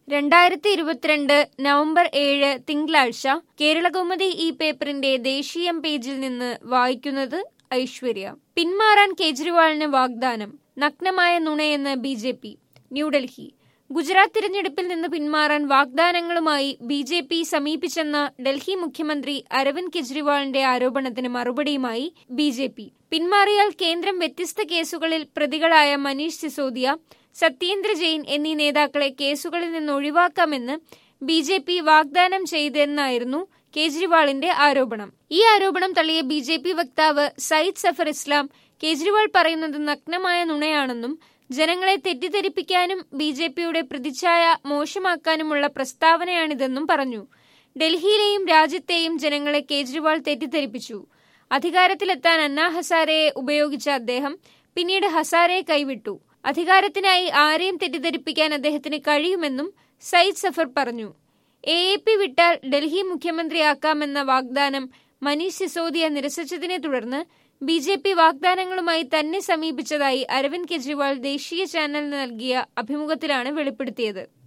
രണ്ടായിരത്തി ഇരുപത്തിരണ്ട് നവംബർ ഏഴ് തിങ്കളാഴ്ച കേരളകൗമുദി ഈ പേപ്പറിന്റെ ദേശീയം പേജിൽ നിന്ന് വായിക്കുന്നത് ഐശ്വര്യ പിന്മാറാൻ കേജ്രിവാളിന് വാഗ്ദാനം നഗ്നമായ നുണയെന്ന് B J P New Delhi Gujarat തിരഞ്ഞെടുപ്പിൽ നിന്ന് പിന്മാറാൻ വാഗ്ദാനങ്ങളുമായി ബി ജെ പി സമീപിച്ചെന്ന ഡൽഹി മുഖ്യമന്ത്രി അരവിന്ദ് കെജ്രിവാളിന്റെ ആരോപണത്തിന് മറുപടിയുമായി ബി ജെ പി പിന്മാറിയാൽ കേന്ദ്രം വ്യത്യസ്ത കേസുകളിൽ പ്രതികളായ മനീഷ് സിസോദിയ സത്യേന്ദ്ര ജെയിൻ എന്നീ നേതാക്കളെ കേസുകളിൽ നിന്ന് ഒഴിവാക്കാമെന്ന് ബി ജെ പി വാഗ്ദാനം ചെയ്തെന്നായിരുന്നു കേജ്രിവാളിന്റെ ആരോപണം ഈ ആരോപണം തള്ളിയ ബി ജെ പി വക്താവ് സയ്യിദ് സഫർ ഇസ്ലാം കേജ്രിവാൾ പറയുന്നത് നഗ്നമായ നുണയാണെന്നും ജനങ്ങളെ തെറ്റിദ്ധരിപ്പിക്കാനും ബി ജെ പിയുടെ പ്രതിച്ഛായ മോശമാക്കാനുമുള്ള പ്രസ്താവനയാണിതെന്നും പറഞ്ഞു ഡൽഹിയിലെയും രാജ്യത്തെയും ജനങ്ങളെ കേജ്രിവാൾ തെറ്റിദ്ധരിപ്പിച്ചു അധികാരത്തിലെത്താൻ അന്നാ ഹസാരയെ ഉപയോഗിച്ച അദ്ദേഹം പിന്നീട് ഹസാരയെ കൈവിട്ടു അധികാരത്തിനായി ആരെയും തെറ്റിദ്ധരിപ്പിക്കാൻ അദ്ദേഹത്തിന് കഴിയുമെന്നും സയ്യിദ് സഫർ പറഞ്ഞു എ എ പി വിട്ടാൽ ഡൽഹി മുഖ്യമന്ത്രിയാക്കാമെന്ന വാഗ്ദാനം മനീഷ് സിസോദിയ നിരസിച്ചതിനെ തുടർന്ന് ബി ജെ പി വാഗ്ദാനങ്ങളുമായി തന്നെ സമീപിച്ചതായി അരവിന്ദ് കെജ്രിവാൾ ദേശീയ ചാനലിന് നൽകിയ അഭിമുഖത്തിലാണ് വെളിപ്പെടുത്തിയത്